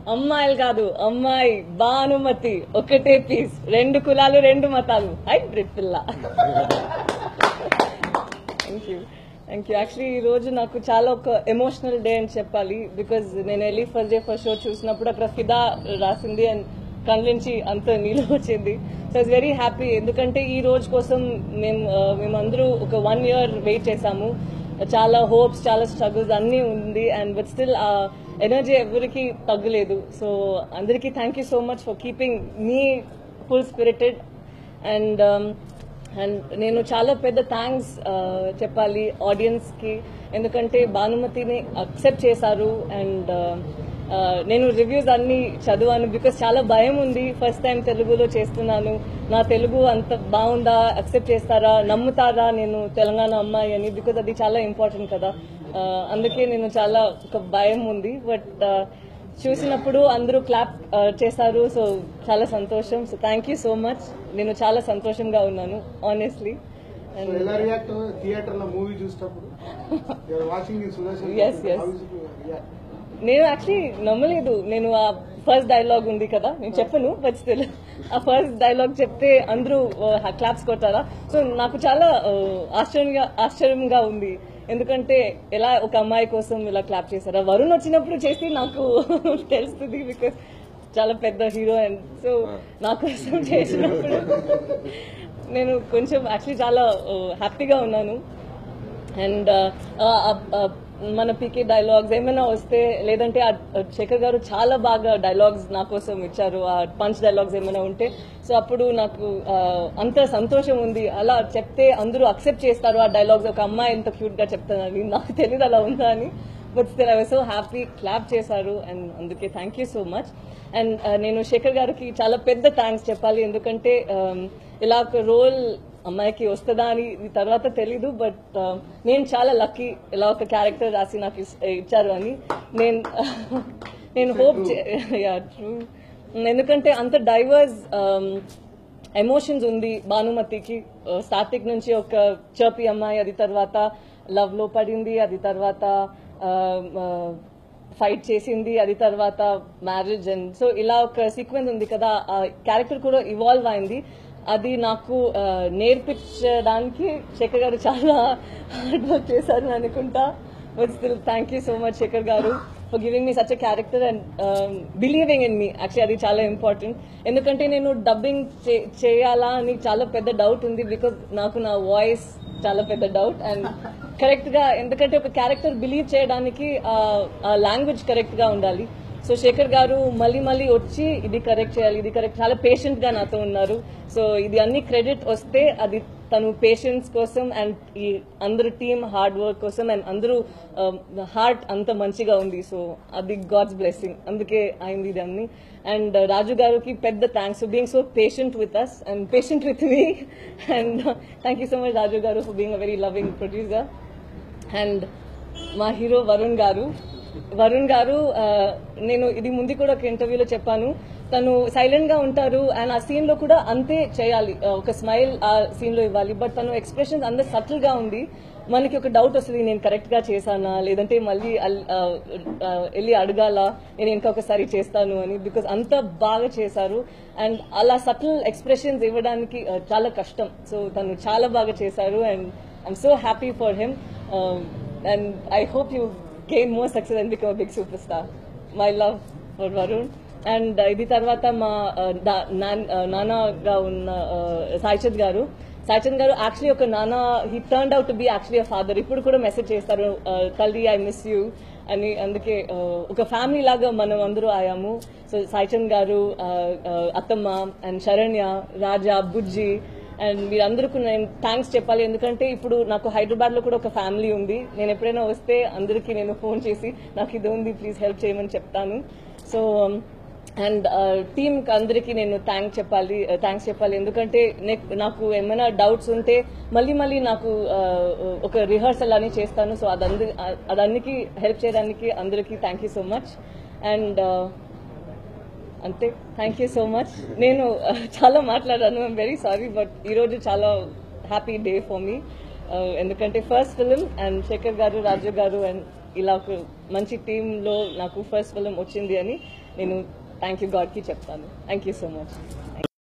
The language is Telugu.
అమ్మాయిలు కాదు అమ్మాయి భానుమతి ఒకటే పీస్ రెండు కులాలు రెండు మతాలు హైబ్రిడ్ పిల్ల thank you thank you actually ఈ రోజు నాకు చాలా ఒక ఎమోషనల్ డే అని చెప్పాలి బికాజ్ నేను వెళ్ళి ఫస్ట్ డే ఫస్ట్ షో చూసినప్పుడు అక్కడ ఫిదా రాసింది అండ్ కళ్ళ నుంచి అంత నీళ్ళు వచ్చింది సో ఇట్స్ వెరీ హ్యాపీ ఎందుకంటే ఈ రోజు కోసం మేము ఆ, మేమందరూ ఒక వన్ ఇయర్ వెయిట్ చేసాము చాలా హోప్స్ చాలా స్ట్రగుల్స్ అన్నీ ఉంది అండ్ బట్ స్టిల్ ఆ ఎనర్జీ ఎవరికి తగ్గలేదు సో అందరికీ thank you so much for keeping me full spirited and and నేను చాలా పెద్ద థ్యాంక్స్ చెప్పాలి ఆడియన్స్ కి ఎందుకంటే భానుమతిని అక్సెప్ట్ చేశారు అండ్ నేను రివ్యూస్ అన్ని చదివాను బికాస్ చాలా భయం ఉంది ఫస్ట్ టైం తెలుగులో చేస్తున్నాను నా తెలుగు అంత బాగుందా అక్సెప్ట్ చేస్తారా నమ్ముతారా నేను తెలంగాణ అమ్మాయి అని బికాస్ అది చాలా ఇంపార్టెంట్ కదా Uh, అందుకే నేను చాలా ఒక భయం ఉంది బట్ చూసినప్పుడు అందరూ క్లాప్ చేశారు సో చాలా సంతోషం so thank you so much నేను చాలా సంతోషంగా ఉన్నాను ఆనెస్ట్లీ సో ఎలా రియాక్ట్ థియేటర్ లో మూవీ చూసేటప్పుడు వాచింగ్ సుదర్శన్ Yes, yes. నేను యాక్చువల్లీ నమ్మలేదు నేను ఆ ఫస్ట్ డైలాగ్ ఉంది కదా నేను చెప్పను బట్ స్టిల్ ఆ ఫస్ట్ డైలాగ్ చెప్తే అందరూ క్లాప్స్ కొట్టారా సో నాకు చాలా uh, ఆశ్చర్యంగా ఆశ్చర్యంగా ఉంది ఎందుకంటే ఎలా ఒక అమ్మాయి కోసం ఇలా క్లాప్ చేశారా వరుణ్ వచ్చినప్పుడు చేసి నాకు తెలుస్తుంది బికాస్ చాలా పెద్ద హీరో అండ్ సో నా కోసం చేసినప్పుడు నేను కొంచెం యాక్చువల్లీ చాలా హ్యాపీగా ఉన్నాను అండ్ మన పీకే డైలాగ్స్ ఏమైనా వస్తే లేదంటే ఆ శేఖర్ గారు చాలా బాగా డైలాగ్స్ నా కోసం ఇచ్చారు ఆ పంచ్ డైలాగ్స్ ఏమైనా ఉంటే సో అప్పుడు నాకు ఆ, అంత సంతోషం ఉంది అలా చెప్తే అందరూ అక్సెప్ట్ చేస్తారు ఆ డైలాగ్స్ ఒక అమ్మాయి ఎంత క్యూట్ గా చెప్తానని నాకు తెలియదు అలా ఉందా అని but still I so happy clap చేశారు అండ్ అందుకే thank you so much and నేను శేఖర్ గారికి చాలా పెద్ద థ్యాంక్స్ చెప్పాలి ఎందుకంటే um, ఇలా ఒక రోల్ అమ్మాయికి వస్తుందా అని ఇది తర్వాత తెలీదు బట్ నేను చాలా లక్కీ ఇలా ఒక క్యారెక్టర్ రాసి నాకు ఇస్- ఇచ్చారు అని నేను నేను హోప్ ట్రూ ఎందుకంటే అంత డైవర్స్ ఎమోషన్స్ ఉంది భానుమతికి స్టార్టింగ్ నుంచి ఒక చర్పి అమ్మాయి అది తర్వాత లవ్ లో పడింది అది తర్వాత ఫైట్ చేసింది అది తర్వాత మ్యారేజ్ అండ్ సో ఇలా ఒక సీక్వెన్స్ ఉంది కదా ఆ క్యారెక్టర్ కూడా ఇవాల్వ్ అయింది అది నాకు ఆ, నేర్పించడానికి శేఖర్ గారు చాలా హార్డ్ వర్క్ చేశారు అనుకుంటా but still thank you so much Shekhar garu for giving me such a character and believing in me actually అది చాలా ఇంపార్టెంట్ ఎందుకంటే నేను డబ్బింగ్ చేయాలా అని చాలా పెద్ద డౌట్ ఉంది బికాజ్ నాకు నా వాయిస్ చాలా పెద్ద డౌట్ అండ్ కరెక్ట్ గా ఎందుకంటే ఒక క్యారెక్టర్ బిలీవ్ చేయడానికి ఆ లాంగ్వేజ్ కరెక్ట్ గా ఉండాలి సో శేఖర్ గారు మళ్ళీ మళ్ళీ వచ్చి ఇది కరెక్ట్ చేయాలి ఇది కరెక్ట్ చాలా పేషెంట్ గా నాతో ఉన్నారు సో ఇది అన్ని క్రెడిట్ వస్తే అది తను పేషెన్స్ కోసం అండ్ ఈ అందరు టీమ్ హార్డ్ వర్క్ కోసం అండ్ అందరూ హార్ట్ అంత మంచిగా ఉంది సో అది గాడ్స్ బ్లెస్సింగ్ అందుకే అయింది ఇది అన్ని అండ్ రాజు గారికి పెద్ద thanks for being so patient with us and patient with me and thank you so much Raju garu for being a very loving producer and మా హీరో వరుణ్ గారు వరుణ్ గారు ఆ, నేను ఇది ముందు కూడా ఒక ఇంటర్వ్యూలో చెప్పాను తను సైలెంట్ గా ఉంటారు అండ్ ఆ సీన్ లో కూడా అంతే చేయాలి ఆ, ఒక స్మైల్ ఆ సీన్ లో ఇవ్వాలి బట్ తను ఎక్స్ప్రెషన్స్ అంత సటిల్ గా ఉంది మనకి ఒక డౌట్ వస్తుంది నేను కరెక్ట్ గా చేశానా లేదంటే మళ్ళీ అల్- ఆ, ఆ, వెళ్ళి అడగాల నేను ఇంకొకసారి చేస్తాను అని బికాస్ అంత బాగా చేశారు అండ్ అలా సటిల్ ఎక్స్ప్రెషన్స్ ఇవ్వడానికి ఆ, చాలా కష్టం సో తను చాలా బాగా చేశారు and I'm so happy for him and I hope you gain more success and become big super star my love for Varun and ఇది తర్వాత మా uh, దా- నాన్- uh, నాన్నగా ఉన్న సాయిచంద్ గారు సాయిచంద్ గారు యాక్చువల్లీ ఒక నాన్న he turn out to be actually a father ఇప్పుడు కూడా మెసేజ్ చేస్తారు uh, తల్లి ఐ మిస్ యూ అని అందుకే uh, ఒక ఫ్యామిలీ లాగా మనం అందరూ అయ్యాము సో సాయిచంద్ గారు uh, uh, అత్తమ్మ అండ్ శరణ్య రాజా బుజ్జి అండ్ మీరందరికీ నేను థ్యాంక్స్ చెప్పాలి ఎందుకంటే ఇప్పుడు నాకు హైదరాబాద్ లో కూడా ఒక ఫ్యామిలీ ఉంది నేను ఎప్పుడైనా వస్తే అందరికీ నేను ఫోన్ చేసి నాకు ఇది ఉంది ప్లీజ్ హెల్ప్ చేయమని చెప్తాను సో అండ్ టీమ్ అందరికీ నేను థ్యాంక్ చెప్పాలి థ్యాంక్స్ చెప్పాలి ఎందుకంటే నెక్- నాకు ఏమైనా డౌట్స్ ఉంటే మళ్ళీ మళ్ళీ నాకు uh, ఒక రిహర్సల్ అని చేస్తాను సో అదంది అదన్నికి హెల్ప్ చేయడానికి అందరికీ thank you so much and అంతే థ్యాంక్ యూ సో మచ్ నేను uh, చాలా మాట్లాడాను ఐమ్ వెరీ సారీ బట్ ఈరోజు చాలా హ్యాపీ డే ఫర్ మీ ఎందుకంటే ఫస్ట్ ఫిలిం అండ్ శేఖర్ గారు రాజు గారు అండ్ ఇలా ఒక మంచి టీంలో నాకు ఫస్ట్ ఫిలిం వచ్చింది అని నేను థ్యాంక్ యూ గాడ్కి చెప్తాను థ్యాంక్ యూ సో మచ్